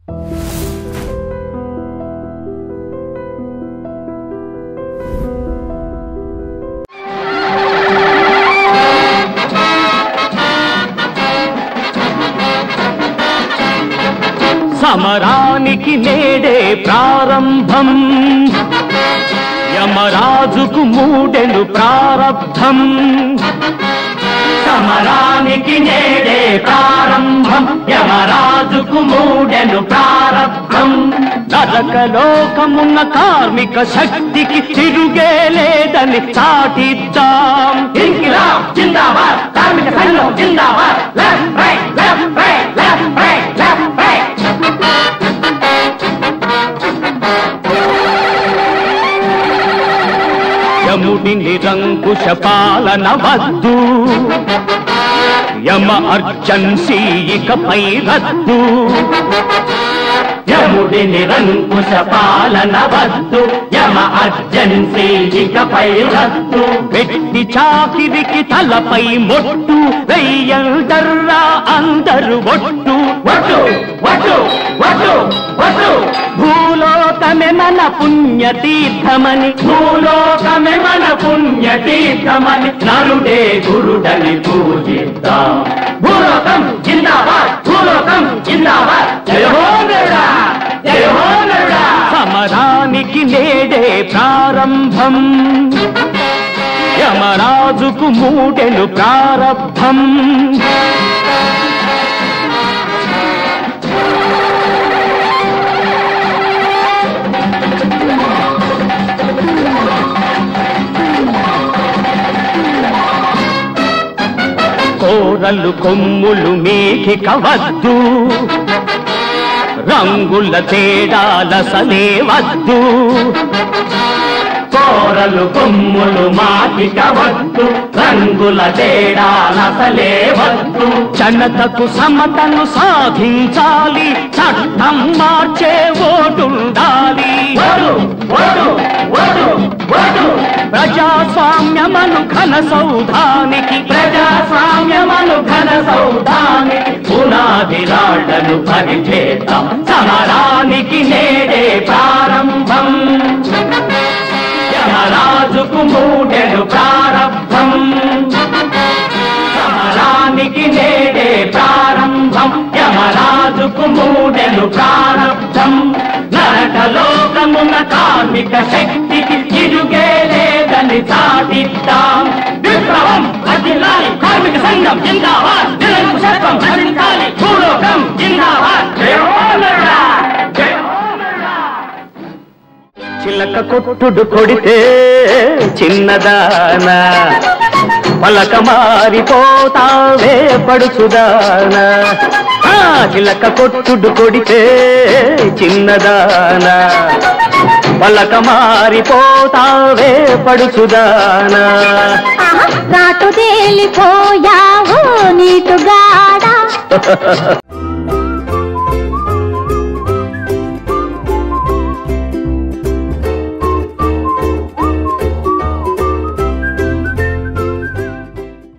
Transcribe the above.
సమరానికి నేడే ప్రారంభం యమరాజుకు మూడెను ప్రారబ్ధం సమరానికి నేడే ప్రారంభం యమరాజుకు మూడెను ప్రారబ్ధం నరకలోకమున్న కార్మిక శక్తికి తిరుగే లేదని చాటిద్దాం ఇంకిలాబ్ జిందాబాద్ కార్మిక సంఘం జిందాబాద్ left right left right left right left right యముడి నిరంకుశ పాలన వద్దు యమ అర్జన్సీ ఇకపై రద్దు యముడి నిరంకుశ పాలన వద్దు యమ అర్జన్సీ ఇకపై రద్దు వెట్టి చాకిరికి తలపై మొట్టు వెయ్యందర్రా అందరు ఒట్టు ఒట్టు ఒట్టు ఒట్టు ఒట్టు భూలోకమే మన పుణ్యతీర్థమని భూలోకమే మన పుణ్యతీర్థమని నరుడే గురుడని పూజిద్దాం భూలోకం జిందాబాద్ భూలోకం జిందాబాద్ జయ హో నరుడా జయ హో నరుడా సమరానికి నేడే ప్రారంభం యమరాజుకు మూడెను ప్రారబ్ధం కోరలు కొమ్ములు మీకి కవద్దు రంగుల తేడాలసలే వద్దు కోరలు కొమ్ములు మాకి కవద్దు రంగుల తేడాలసలే వద్దు జనతకు సమతను సాధించాలి చట్టం మార్చే ఓటుండాలి ప్రజాస్వామ్యమను ఘన సౌధానికి ప్రజాస్వామ్యమను ఘన సౌధానికి పునాది రాళ్లను పరిచేద్దాం సమరానికి నేడే ప్రారంభం యమరాజుకు మూడెడు ప్రారంభం సమరానికి నేడే ప్రారంభం యమరాజుకు మూడెను ప్రారంభం నరకలోకమున కార్మిక శక్తికి తిరుగే లేదని చాటిద్దాం విప్లవం అదిలాలి కార్మిక సంఘం జిందాబాద్ నిరంకుశత్వం నశించాలి భూలోకం జిందాబాద్ జయ హో నరుడా! జయ హో నరుడా! చిలక కొట్టుడు కొడితే చిన్నదానా పలక మారిపోతావే పడుచుదానా ఆ చిలక కొట్టుడు కొడితే చిన్నదానా పలక మారిపోతావే పడుచుదానా రాటు తేలిపోయావు నీటుగాడా